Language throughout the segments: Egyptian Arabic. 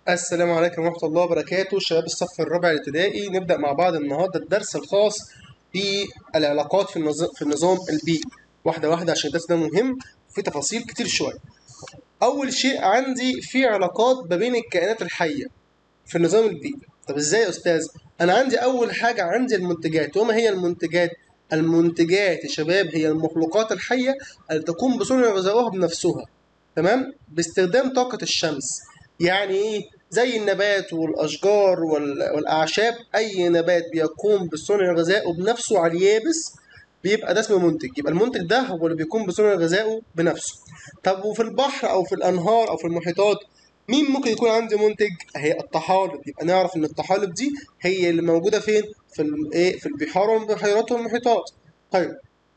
السلام عليكم ورحمة الله وبركاته شباب الصف الرابع الابتدائي نبدأ مع بعض النهاردة الدرس الخاص بالعلاقات في النظام في النظام البيئي واحدة واحدة عشان الدرس ده مهم في تفاصيل كتير شوية أول شيء عندي في علاقات ما بين الكائنات الحية في النظام البيئي طب ازاي يا أستاذ؟ أنا عندي أول حاجة عندي المنتجات وما هي المنتجات؟ المنتجات يا شباب هي المخلوقات الحية اللي تقوم بصنع غذائها بنفسها تمام؟ باستخدام طاقة الشمس يعني ايه زي النبات والاشجار وال- والاعشاب اي نبات بيقوم بصنع غذائه بنفسه على اليابس بيبقى ده اسمه منتج يبقى المنتج ده هو اللي بيقوم بصنع غذائه بنفسه طب وفي البحر او في الانهار او في المحيطات مين ممكن يكون عندي منتج هي الطحالب يبقى نعرف ان الطحالب دي هي اللي موجوده فين في ال- ايه في البحار والبحيرات والمحيطات طيب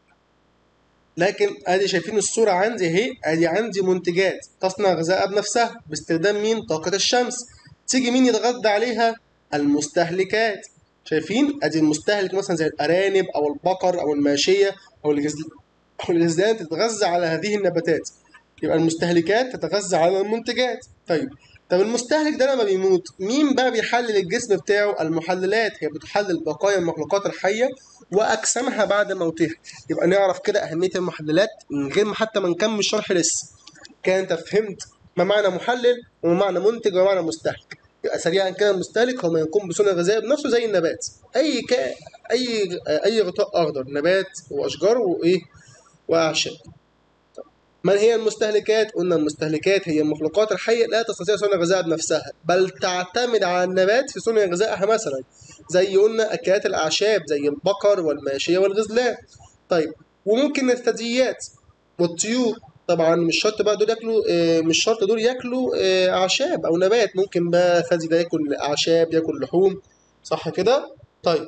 لكن ادي شايفين الصورة عندي اهي ادي عندي منتجات تصنع غذاء بنفسها باستخدام مين؟ طاقة الشمس تيجي مين يتغذى عليها؟ المستهلكات شايفين؟ ادي المستهلك مثلا زي الارانب او البقر او الماشية او الغزل او الغزلان تتغذى على هذه النباتات يبقى المستهلكات تتغذى على المنتجات طيب طب المستهلك ده لما بيموت مين بقى بيحلل الجسم بتاعه المحللات هي بتحلل بقايا المخلوقات الحية وأجسامها بعد موتها يبقى نعرف كده أهمية المحللات من غير ما حتى ما نكمل الشرح لسه كده أنت فهمت ما معنى محلل وما معنى منتج وما معنى مستهلك يبقى سريعا كده المستهلك هو ما يقوم بصنع غذائي بنفسه زي النبات أي كا أي أي غطاء أخضر نبات وأشجار وإيه وأعشاب من هي المستهلكات؟ قلنا المستهلكات هي المخلوقات الحية لا تستطيع صنع غذاء بنفسها بل تعتمد على النبات في صنع غذائها مثلا زي قلنا أكلات الأعشاب زي البقر والماشية والغزلان طيب وممكن الثدييات والطيور طبعا مش شرط بقى دول ياكلوا آه، مش شرط دول ياكلوا آه، أعشاب أو نبات ممكن بقى ثدي ده ياكل أعشاب ياكل لحوم صح كده؟ طيب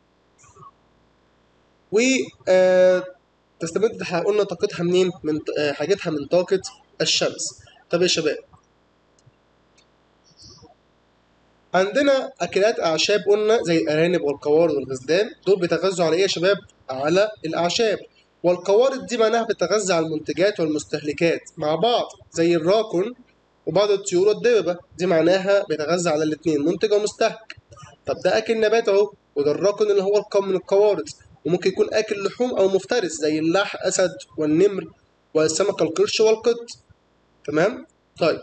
و آه، تستمد ح- قلنا طاقتها منين؟ من ط- آه، حاجتها من طاقة الشمس. طب يا شباب عندنا أكلات أعشاب قلنا زي الأرانب والقوارض والغزلان دول بيتغذوا على إيه يا شباب؟ على الأعشاب. والقوارض دي معناها بتتغذى على المنتجات والمستهلكات مع بعض زي الراكن وبعض الطيور والدببة دي معناها بيتغذى على الاتنين منتج ومستهلك. طب ده أكل نبات أهو وده الراكن اللي هو القوم من القوارض وممكن يكون أكل لحوم أو مفترس زي اللح أسد والنمر والسمك القرش والقط تمام؟ طيب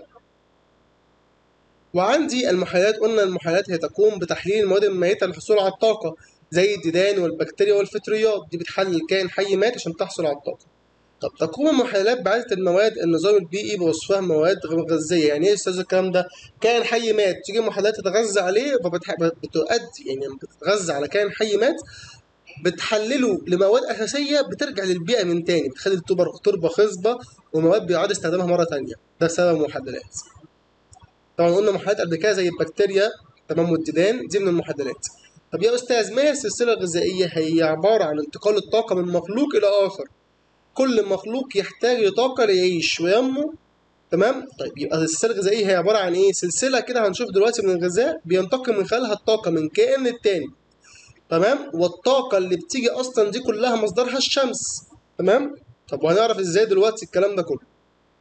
وعندي المحللات قلنا المحللات هي تقوم بتحليل المواد الميتة للحصول على الطاقة زي الديدان والبكتيريا والفطريات دي بتحلل كائن حي مات عشان تحصل على الطاقة طب تقوم المحللات بعادة المواد النظام البيئي بوصفها مواد غذائية يعني ايه يا استاذ الكلام ده كائن حي مات تيجي المحللات تتغذى عليه فبتؤدي يعني بتتغذى على كائن حي مات بتحلله لمواد اساسيه بترجع للبيئه من تاني بتخلي التربه تربه خصبه ومواد بيعاد استخدامها مره تانيه ده سبب المحللات طبعا قلنا محللات قبل كده زي البكتيريا تمام والديدان دي من المحللات طب يا استاذ ما هي السلسله الغذائيه هي عباره عن انتقال الطاقه من مخلوق الى اخر كل مخلوق يحتاج لطاقه ليعيش وينمو تمام طيب يبقى السلسله الغذائيه هي عباره عن ايه سلسله كده هنشوف دلوقتي من الغذاء بينتقل من خلالها الطاقه من كائن للتاني تمام والطاقه اللي بتيجي اصلا دي كلها مصدرها الشمس تمام طب وهنعرف ازاي دلوقتي الكلام ده كله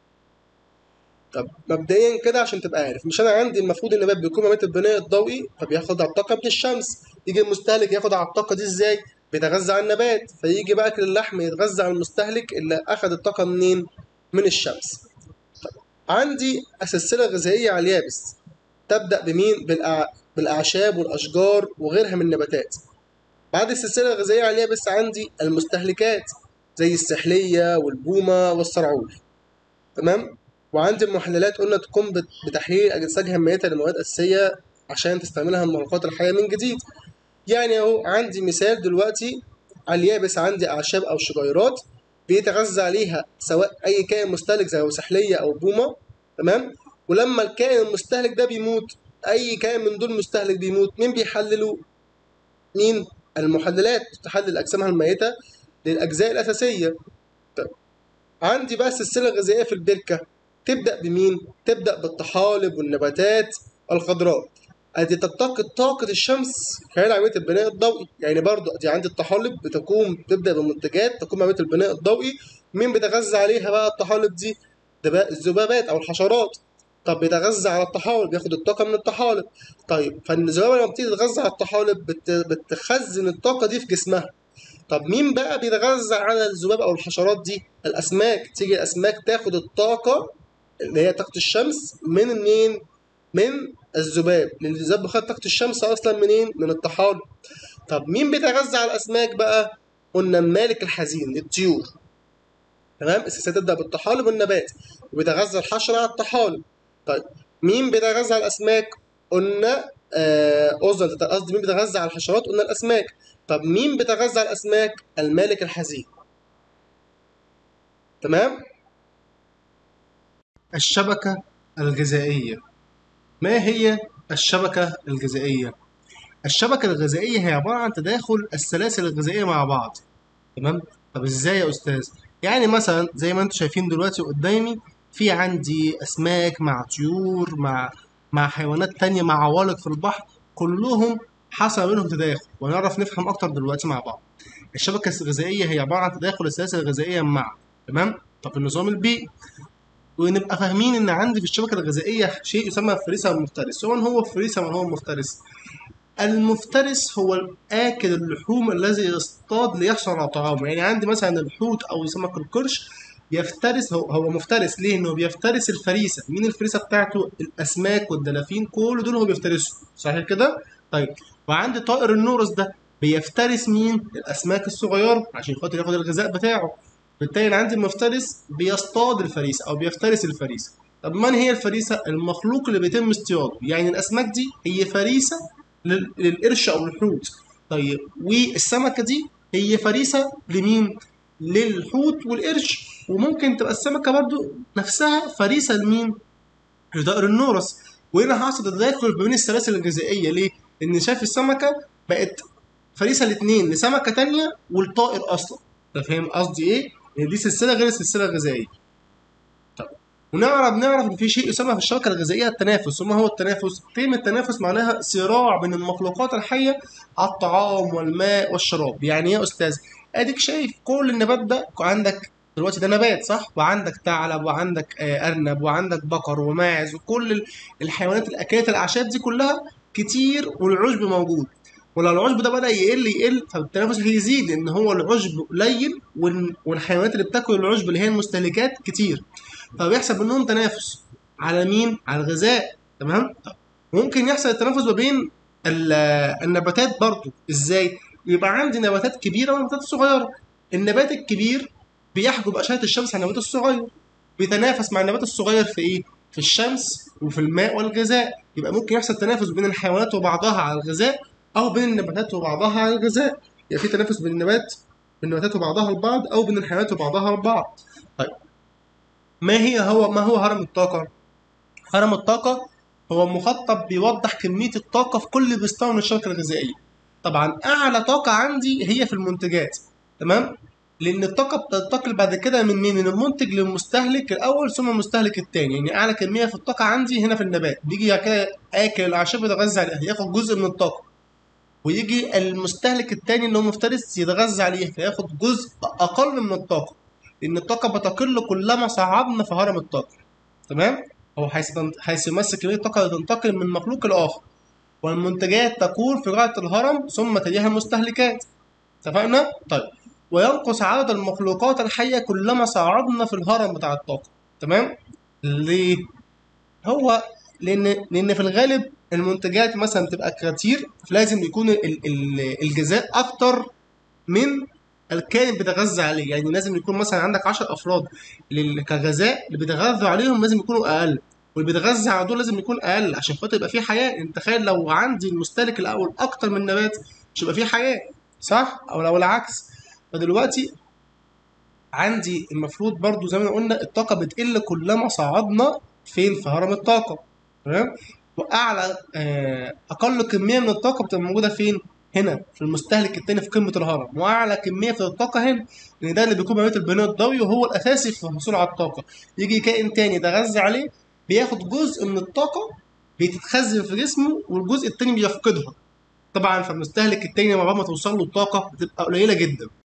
طب مبدئيا كده عشان تبقى عارف مش انا عندي المفروض النبات بيكون مامات البناء الضوئي فبياخد على الطاقه من الشمس يجي المستهلك ياخد على الطاقه دي ازاي بيتغذى على النبات فيجي بقى اكل اللحم يتغذى على المستهلك اللي اخد الطاقه منين من الشمس طب عندي السلسله الغذائيه على اليابس تبدا بمين بالأع... بالاعشاب والاشجار وغيرها من النباتات بعد السلسله الغذائيه على اليابس عندي المستهلكات زي السحليه والبومه والصرعول تمام وعندي المحللات قلنا تقوم بت- بتحليل أجسادها الميتة لمواد أساسية عشان تستعملها المخلوقات الحية من جديد يعني أهو عندي مثال دلوقتي على اليابس عندي أعشاب أو شجيرات بيتغذى عليها سواء أي كائن مستهلك زي سحلية أو بومة تمام ولما الكائن المستهلك ده بيموت أي كائن من دول مستهلك بيموت مين بيحلله؟ مين؟ المحللات تحلل أجسامها الميتة للأجزاء الأساسية طيب عندي بقى السلسلة الغذائية في البركة تبدأ بمين؟ تبدأ بالطحالب والنباتات الخضراء ادي تتقي طاقة الشمس خلال عملية البناء الضوئي يعني برضو دي عندي الطحالب بتقوم تبدأ بمنتجات تقوم عملية البناء الضوئي مين بيتغذى عليها بقى الطحالب دي؟ ده بقى الذبابات أو الحشرات طب بيتغذى على الطحالب بياخد الطاقة من الطحالب طيب فالذبابة لما بتيجي تتغذى على الطحالب بت... بتخزن الطاقة دي في جسمها طب مين بقى بيتغذى على الذباب أو الحشرات دي؟ الأسماك تيجي الأسماك تاخد الطاقة اللي هي طاقة الشمس من منين؟ من الذباب لأن الذباب بياخد طاقة الشمس أصلا منين؟ من الطحالب طب مين بيتغذى على الأسماك بقى؟ قلنا المالك الحزين الطيور تمام السلسله تبدا بالطحالب والنبات وبيتغذى الحشره على الطحالب طيب مين بيتغذى على الاسماك قلنا آه، قصدي قصدي مين بيتغذى على الحشرات قلنا الاسماك طب مين بيتغذى على الاسماك المالك الحزين تمام الشبكه الغذائيه ما هي الشبكه الغذائيه الشبكه الغذائيه هي عباره عن تداخل السلاسل الغذائيه مع بعض تمام طب ازاي يا استاذ يعني مثلا زي ما انتم شايفين دلوقتي قدامي في عندي اسماك مع طيور مع مع حيوانات تانية مع عوالق في البحر كلهم حصل بينهم تداخل ونعرف نفهم اكتر دلوقتي مع بعض الشبكة الغذائية هي عبارة عن تداخل السلاسل الغذائية مع تمام طب النظام البيئي ونبقى فاهمين ان عندي في الشبكة الغذائية شيء يسمى الفريسة والمفترس ومن هو الفريسة ومن هو المفترس المفترس هو آكل اللحوم الذي يصطاد ليحصل على طعامه يعني عندي مثلا الحوت أو سمك القرش يفترس هو, هو مفترس ليه؟ إنه بيفترس الفريسة مين الفريسة بتاعته؟ الأسماك والدلافين كل دول هو بيفترسهم صحيح كده؟ طيب وعندي طائر النورس ده بيفترس مين؟ الأسماك الصغيرة عشان خاطر ياخد الغذاء بتاعه بالتالي عندي المفترس بيصطاد الفريسة أو بيفترس الفريسة طب من هي الفريسة؟ المخلوق اللي بيتم اصطياده يعني الأسماك دي هي فريسة لل- للقرش او الحوت طيب والسمكه دي هي فريسه لمين للحوت والقرش وممكن تبقى السمكه برضو نفسها فريسه لمين لطائر النورس وهنا حصل تداخل ما بين السلاسل الغذائيه ليه لان شايف السمكه بقت فريسه الاثنين لسمكه تانية والطائر اصلا انت فاهم قصدي ايه ان دي سلسله غير السلسله الغذائيه ونعرف نعرف ان في شيء يسمى في الشبكه الغذائيه التنافس وما هو التنافس كلمه التنافس معناها صراع بين المخلوقات الحيه على الطعام والماء والشراب يعني ايه يا استاذ اديك شايف كل النبات ده عندك دلوقتي ده نبات صح وعندك ثعلب وعندك آه، ارنب وعندك بقر وماعز وكل ال- الحيوانات الاكلات الاعشاب دي كلها كتير والعشب موجود ولو العشب ده بدا يقل يقل فالتنافس هيزيد لان هو العشب قليل وال- والحيوانات اللي بتاكل العشب اللي هي المستهلكات كتير فبيحصل بينهم تنافس على مين؟ على الغذاء تمام؟ طب ممكن يحصل التنافس ما بين ال- النباتات برضو ازاي؟ يبقى عندي نباتات كبيره ونباتات صغيره النبات الكبير بيحجب اشعه الشمس عن النبات الصغير بيتنافس مع النبات الصغير في ايه؟ في الشمس وفي الماء والغذاء يبقى ممكن يحصل تنافس بين الحيوانات وبعضها على الغذاء او بين النباتات وبعضها على الغذاء يبقى في تنافس بين النبات بين النباتات وبعضها البعض او بين الحيوانات وبعضها البعض طيب ما هي هو ما هو هرم الطاقة؟ هرم الطاقة هو مخطط بيوضح كمية الطاقة في كل مستوى من الشبكة الغذائية. طبعا أعلى طاقة عندي هي في المنتجات تمام؟ لأن الطاقة بتنتقل بعد كده من مين؟ من المنتج للمستهلك الأول ثم المستهلك الثاني، يعني أعلى كمية في الطاقة عندي هنا في النبات، بيجي بعد كده آكل الأعشاب يتغذى عليها ياخد جزء من الطاقة. ويجي المستهلك الثاني اللي هو مفترس يتغذى عليها فياخد جزء أقل من الطاقة. لأن الطاقة بتقل كلما صعدنا في هرم الطاقة تمام؟ هو حيث تن- حيث يمثل كمية الطاقة اللي تنتقل من مخلوق لآخر والمنتجات تكون في غاية الهرم ثم تليها المستهلكات اتفقنا؟ طيب وينقص عدد المخلوقات الحية كلما صعدنا في الهرم بتاع الطاقة تمام؟ ليه؟ هو لأن لأن في الغالب المنتجات مثلا تبقى كتير لازم يكون ال- ال- الجزاء أكتر من الكائن بيتغذى عليه يعني لازم يكون مثلا عندك 10 افراد لل- كغذاء اللي بيتغذوا عليهم لازم يكونوا اقل واللي بيتغذى على دول لازم يكون اقل عشان خاطر يبقى في حياه انت تخيل لو عندي المستهلك الاول اكتر من نبات مش هيبقى في حياه صح او لو العكس فدلوقتي عندي المفروض برضو زي ما قلنا الطاقه بتقل كلما صعدنا فين في هرم الطاقه تمام واعلى آه، اقل كميه من الطاقه بتبقى موجوده فين هنا في المستهلك التاني في قمه الهرم واعلى كميه في الطاقه هنا لان ده اللي بيكون بيعمل البناء الضوئي وهو الاساسي في الحصول على الطاقه يجي كائن تاني يتغذى عليه بياخد جزء من الطاقه بيتخزن في جسمه والجزء التاني بيفقدها طبعا فالمستهلك التاني لما بعد ما توصل له الطاقه بتبقى قليله جدا